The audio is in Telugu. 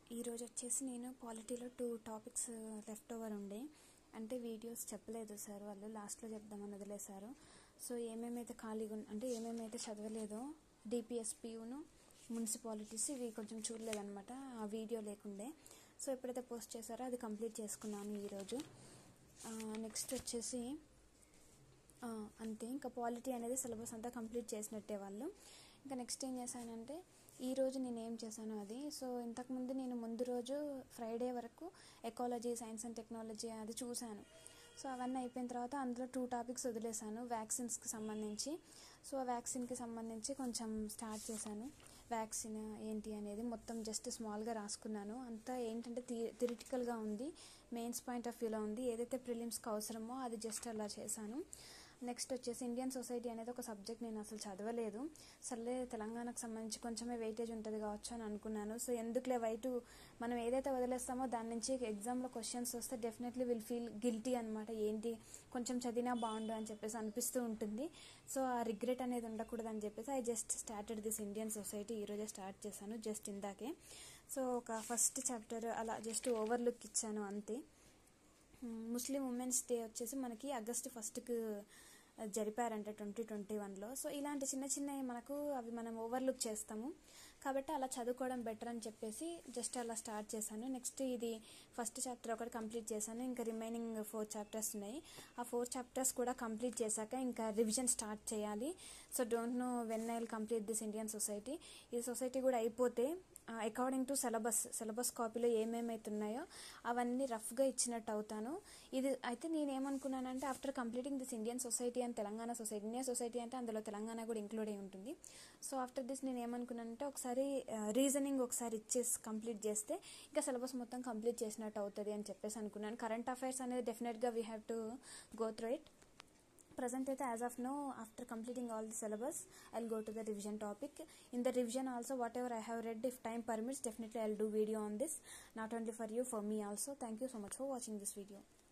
ఈరోజు వచ్చేసి నేను పాలిటీలో టూ టాపిక్స్ లెఫ్ట్ ఓవర్ ఉండే అంటే వీడియోస్ చెప్పలేదు సార్ వాళ్ళు లాస్ట్లో చెప్దామని వదిలేశారు సో ఏమేమైతే ఖాళీగా ఉన్- అంటే ఏమేమైతే చదవలేదో డిపిఎస్పియును మున్సిపాలిటీస్ ఇవి కొంచెం చూడలేదన్నమాట ఆ వీడియో లేకుండే సో ఎప్పుడైతే పోస్ట్ చేశారో అది కంప్లీట్ చేసుకున్నాను ఈరోజు నెక్స్ట్ వచ్చేసి ఆ, అంతే ఇంకా పాలిటీ అనేది సిలబస్ అంతా కంప్లీట్ చేసినట్టే వాళ్ళు ఇంకా నెక్స్ట్ ఏం చేశానంటే ఈ రోజు నేను ఏం చేశాను అది సో ఇంతకుముందు నేను ముందు రోజు ఫ్రైడే వరకు ఎకాలజీ సైన్స్ అండ్ టెక్నాలజీ అది చూశాను సో అవన్నీ అయిపోయిన తర్వాత అందులో టూ టాపిక్స్ వదిలేశాను వ్యాక్సిన్స్కి సంబంధించి సో ఆ వ్యాక్సిన్కి సంబంధించి కొంచెం స్టార్ట్ చేశాను వ్యాక్సిన్ ఏంటి అనేది మొత్తం జస్ట్ స్మాల్గా రాసుకున్నాను అంతా ఏంటంటే థి థిరిటికల్గా ఉంది మెయిన్స్ పాయింట్ ఆఫ్ వ్యూలో ఉంది ఏదైతే ప్రిలిమ్స్కి అవసరమో అది జస్ట్ అలా చేశాను నెక్స్ట్ వచ్చేసి ఇండియన్ సొసైటీ అనేది ఒక సబ్జెక్ట్ నేను అసలు చదవలేదు సర్లే తెలంగాణకు సంబంధించి కొంచెమే వెయిటేజ్ ఉంటుంది కావచ్చు అని అనుకున్నాను సో ఎందుకులే వైటు మనం ఏదైతే వదిలేస్తామో దాని నుంచి ఎగ్జామ్లో క్వశ్చన్స్ వస్తే డెఫినెట్లీ విల్ ఫీల్ గిల్టీ అనమాట ఏంటి కొంచెం చదివినా బాగుండు అని చెప్పేసి అనిపిస్తూ ఉంటుంది సో ఆ రిగ్రెట్ అనేది ఉండకూడదు అని చెప్పేసి I just started this Indian society ఈరోజే స్టార్ట్ చేశాను జస్ట్ ఇందాకే సో ఒక ఫస్ట్ చాప్టర్ అలా జస్ట్ ఓవర్లుక్ ఇచ్చాను అంతే ముస్లిం ఉమెన్స్ డే వచ్చేసి మనకి ఆగస్ట్ ఫస్ట్కి జరిపారంట ట్వంటీ ట్వంటీ వన్లో సో ఇలాంటి చిన్న చిన్నవి మనకు అవి మనం ఓవర్లుక్ చేస్తాము కాబట్టి అలా చదువుకోవడం బెటర్ అని చెప్పేసి జస్ట్ అలా స్టార్ట్ చేశాను నెక్స్ట్ ఇది ఫస్ట్ చాప్టర్ ఒకటి కంప్లీట్ చేశాను ఇంకా రిమైనింగ్ ఫోర్ చాప్టర్స్ ఉన్నాయి ఆ ఫోర్ చాప్టర్స్ కూడా కంప్లీట్ చేశాక ఇంకా రివిజన్ స్టార్ట్ చేయాలి so don't know when I will complete this Indian society ఈ సొసైటీ కూడా అయిపోతే అకార్డింగ్ టు సిలబస్ సిలబస్ కాపీలో ఏమేమైతే ఉన్నాయో అవన్నీ రఫ్గా ఇచ్చినట్టు అవుతాను ఇది అయితే నేను ఏమనుకున్నానంటే after completing this Indian society and Telangana society Indian society అంటే అందులో తెలంగాణ కూడా ఇంక్లూడ్ అయి ఉంటుంది సో ఆఫ్టర్ దిస్ నేను ఏమనుకున్నానంటే ఒకసారి రీజనింగ్ ఒకసారి ఇచ్చేసి కంప్లీట్ చేస్తే ఇంకా సిలబస్ మొత్తం కంప్లీట్ చేసినట్టు అవుతుంది అని చెప్పేసి అనుకున్నాను కరెంట్ అఫైర్స్ అనేది డెఫినెట్గా we have to go through it present అయితే as of now after completing all the syllabus i'll go to the revision topic in the revision also whatever i have read if time permits definitely i'll do video on this not only for you for me also thank you so much for watching this video